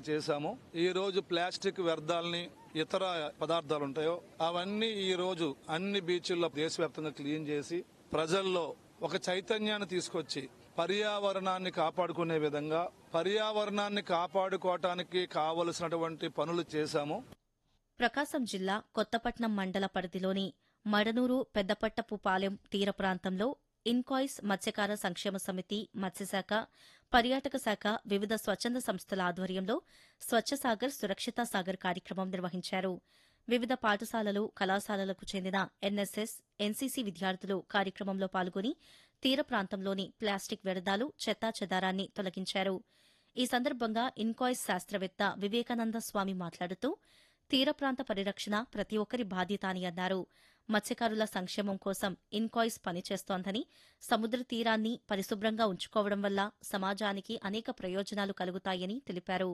చేశాము ఈ రోజు ప్లాస్టిక్ వ్యర్థాలని ఇతర పదార్థాలు ఉంటాయో అవన్నీ ఈ రోజు అన్ని బీచ్ల్లో దేశవ్యాప్తంగా క్లీన్ చేసి ప్రజల్లో ఒక చైతన్యాన్ని తీసుకొచ్చి పర్యావరణాన్ని కాపాడుకునే విధంగా పర్యావరణాన్ని కాపాడుకోవటానికి కావలసినటువంటి పనులు చేశాము ప్రకాశం జిల్లా కొత్తపట్నం మండల పరిధిలోని మడనూరు పెద్దపట్టపు పాలెం తీర ప్రాంతంలో ఇన్కాయిస్ మత్స్యకార సంక్షేమ సమితి మత్స్యశాఖ పర్యాటక శాఖ వివిధ స్వచ్ఛంద సంస్థల ఆధ్వర్యంలో స్వచ్ఛ సాగర్ సురక్షిత సాగర్ కార్యక్రమం నిర్వహించారు వివిధ పాఠశాలలు కళాశాలలకు చెందిన ఎన్ఎస్ఎస్ ఎన్సీసీ విద్యార్థులు కార్యక్రమంలో పాల్గొని తీర ప్రాంతంలోని ప్లాస్టిక్ వ్యర్థాలు చెత్తాచెదారాన్ని తొలగించారు ఈ సందర్భంగా ఇన్కాయిస్ శాస్త్రవేత్త వివేకానంద స్వామి మాట్లాడుతూ తీర ప్రాంత పరిరక్షణ ప్రతి ఒక్కరి బాధ్యత అని అన్నారు మత్స్యకారుల సంక్షేమం కోసం ఇన్కాయిస్ పనిచేస్తోందని సముద్ర తీరాన్ని పరిశుభ్రంగా ఉంచుకోవడం వల్ల సమాజానికి అనేక ప్రయోజనాలు కలుగుతాయని తెలిపారు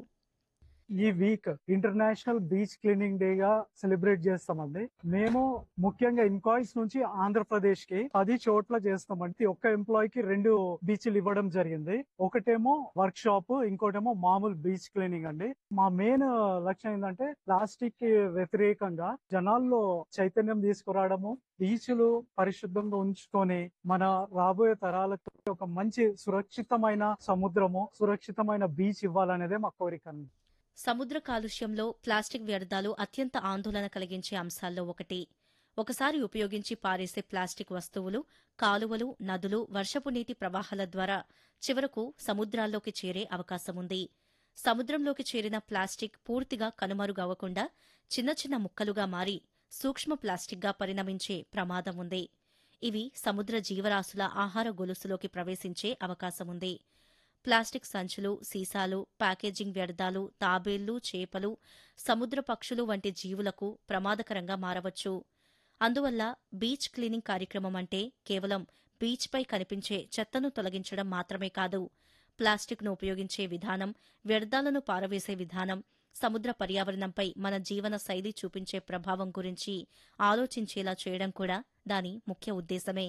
ఈ week international beach cleaning day గా సెలబ్రేట్ చేస్తామండి మేము ముఖ్యంగా ఇన్కాయిస్ నుంచి ఆంధ్రప్రదేశ్ కి పది చోట్ల చేస్తామండి ఒక్క ఎంప్లాయ్ కి రెండు బీచ్లు ఇవ్వడం జరిగింది ఒకటేమో వర్క్ షాప్ ఇంకోటేమో మామూలు బీచ్ క్లీనింగ్ అండి మా మెయిన్ లక్ష్యం ఏంటంటే ప్లాస్టిక్ కి వ్యతిరేకంగా జనాల్లో చైతన్యం తీసుకురావడము బీచ్లు పరిశుభ్రంగా ఉంచుకొని మన రాబోయే తరాలకు ఒక మంచి సురక్షితమైన సముద్రము సురక్షితమైన బీచ్ ఇవ్వాలనేదే మా కోరిక అండి సముద్ర కాలుష్యంలో ప్లాస్టిక్ వ్యర్థాలు అత్యంత ఆందోళన కలిగించే అంశాల్లో ఒకటి ఒకసారి ఉపయోగించి పారేసే ప్లాస్టిక్ వస్తువులు కాలువలు నదులు వర్షపు నీటి ప్రవాహాల ద్వారా చివరకు సముద్రాల్లోకి చేరే అవకాశం ఉంది సముద్రంలోకి చేరిన ప్లాస్టిక్ పూర్తిగా కనుమరుగవ్వకుండా చిన్న చిన్న ముక్కలుగా మారి సూక్ష్మ ప్లాస్టిక్గా పరిణమించే ప్రమాదం ఉంది ఇవి సముద్ర జీవరాశుల ఆహార గొలుసులోకి ప్రవేశించే అవకాశం ఉంది ప్లాస్టిక్ సంచులు సీసాలు ప్యాకేజింగ్ వ్యర్థాలు తాబేళ్లు చేపలు సముద్ర పక్షులు వంటి జీవులకు ప్రమాదకరంగా మారవచ్చు అందువల్ల బీచ్ క్లీనింగ్ కార్యక్రమం అంటే కేవలం బీచ్పై కనిపించే చెత్తను తొలగించడం మాత్రమే కాదు ప్లాస్టిక్ను ఉపయోగించే విధానం వ్యర్థాలను పారవేసే విధానం సముద్ర పర్యావరణంపై మన జీవన శైలి చూపించే ప్రభావం గురించి ఆలోచించేలా చేయడం కూడా దాని ముఖ్య ఉద్దేశమే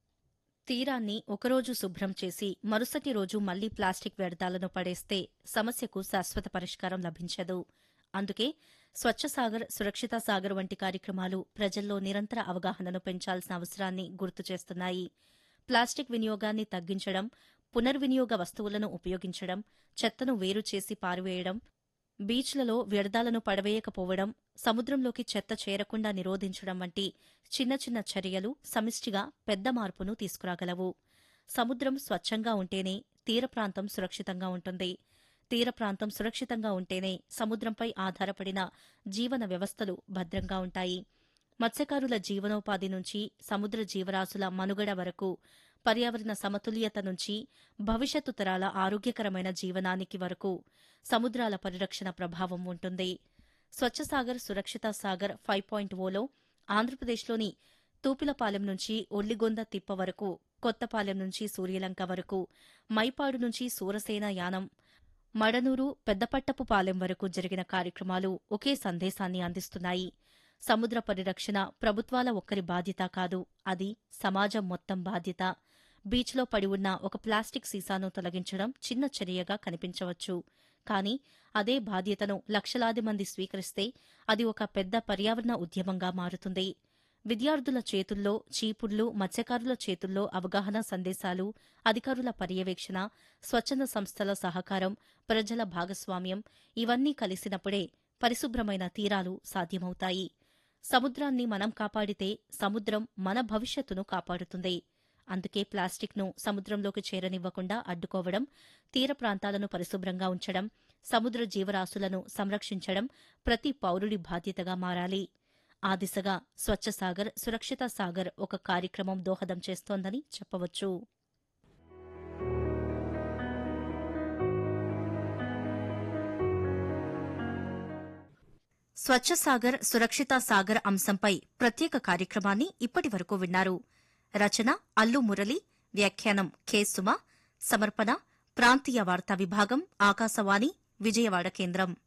తీరాన్ని ఒకరోజు శుభ్రం చేసి మరుసటి రోజు మళ్లీ ప్లాస్టిక్ వ్యర్థాలను పడేస్తే సమస్యకు శాశ్వత పరిష్కారం లభించదు అందుకే స్వచ్ఛ సాగర్ సురక్షిత సాగర్ వంటి కార్యక్రమాలు ప్రజల్లో నిరంతర అవగాహనను పెంచాల్సిన అవసరాన్ని గుర్తు చేస్తున్నాయి ప్లాస్టిక్ వినియోగాన్ని తగ్గించడం పునర్వినియోగ వస్తువులను ఉపయోగించడం చెత్తను వేరు చేసి పారివేయడం బీచ్లలో వ్యర్థాలను పడవేయకపోవడం సముద్రంలోకి చెత్త చేరకుండా నిరోధించడం వంటి చిన్న చిన్న చర్యలు సమిష్టిగా పెద్ద మార్పును తీసుకురాగలవు సముద్రం స్వచ్ఛంగా ఉంటేనే తీర ప్రాంతం సురక్షితంగా ఉంటుంది తీర ప్రాంతం సురక్షితంగా ఉంటేనే సముద్రంపై ఆధారపడిన జీవన వ్యవస్థలు భద్రంగా ఉంటాయి మత్స్యకారుల జీవనోపాధి నుంచి సముద్ర జీవరాశుల మనుగడ వరకు పర్యావరణ సమతుల్యత నుంచి భవిష్యత్తు తరాల ఆరోగ్యకరమైన జీవనానికి వరకు సముద్రాల పరిరక్షణ ప్రభావం ఉంటుంది స్వచ్ఛ సాగర్ సురక్షిత సాగర్ ఫైవ్ పాయింట్ ఓలో ఆంధ్రప్రదేశ్లోని తూపిలపాలెం నుంచి ఒల్లిగొంద తిప్ప వరకు కొత్తపాలెం నుంచి సూర్యలంక వరకు మైపాడు నుంచి సూరసేన యానం మడనూరు పెద్దపట్టపు పాలెం వరకు జరిగిన కార్యక్రమాలు ఒకే సందేశాన్ని అందిస్తున్నాయి సముద్ర పరిరక్షణ ప్రభుత్వాల ఒక్కరి బాధ్యత కాదు అది సమాజం మొత్తం బాధ్యత బీచ్లో పడి ఉన్న ఒక ప్లాస్టిక్ సీసాను తొలగించడం చిన్న చర్యగా కనిపించవచ్చు కానీ అదే బాధ్యతను లక్షలాది మంది స్వీకరిస్తే అది ఒక పెద్ద పర్యావరణ ఉద్యమంగా మారుతుంది విద్యార్థుల చేతుల్లో చీపుళ్లు మత్స్యకారుల చేతుల్లో అవగాహన సందేశాలు అధికారుల పర్యవేక్షణ స్వచ్ఛంద సంస్థల సహకారం ప్రజల భాగస్వామ్యం ఇవన్నీ కలిసినప్పుడే పరిశుభ్రమైన తీరాలు సాధ్యమవుతాయి సముద్రాన్ని మనం కాపాడితే సముద్రం మన భవిష్యత్తును కాపాడుతుంది అందుకే ప్లాస్టిక్ను సముద్రంలోకి చేరనివ్వకుండా అడ్డుకోవడం తీర ప్రాంతాలను పరిశుభ్రంగా ఉంచడం సముద్ర జీవరాశులను సంరక్షించడం ప్రతి పౌరుడి బాధ్యతగా మారాలి ఆ దిశగా స్వచ్ఛ సాగర్ సురక్షిత సాగర్ ఒక కార్యక్రమం దోహదం చేస్తోందని చెప్పవచ్చు స్వచ్ఛ సాగర్ సురక్షిత సాగర్ అంశంపై ప్రత్యేక కార్యక్రమాన్ని ఇప్పటి వరకు విన్నారు రచన అల్లు మురళి వ్యాఖ్యానం కె సుమ సమర్పణ ప్రాంతీయ వార్తా విభాగం ఆకాశవాణి విజయవాడ కేంద్రం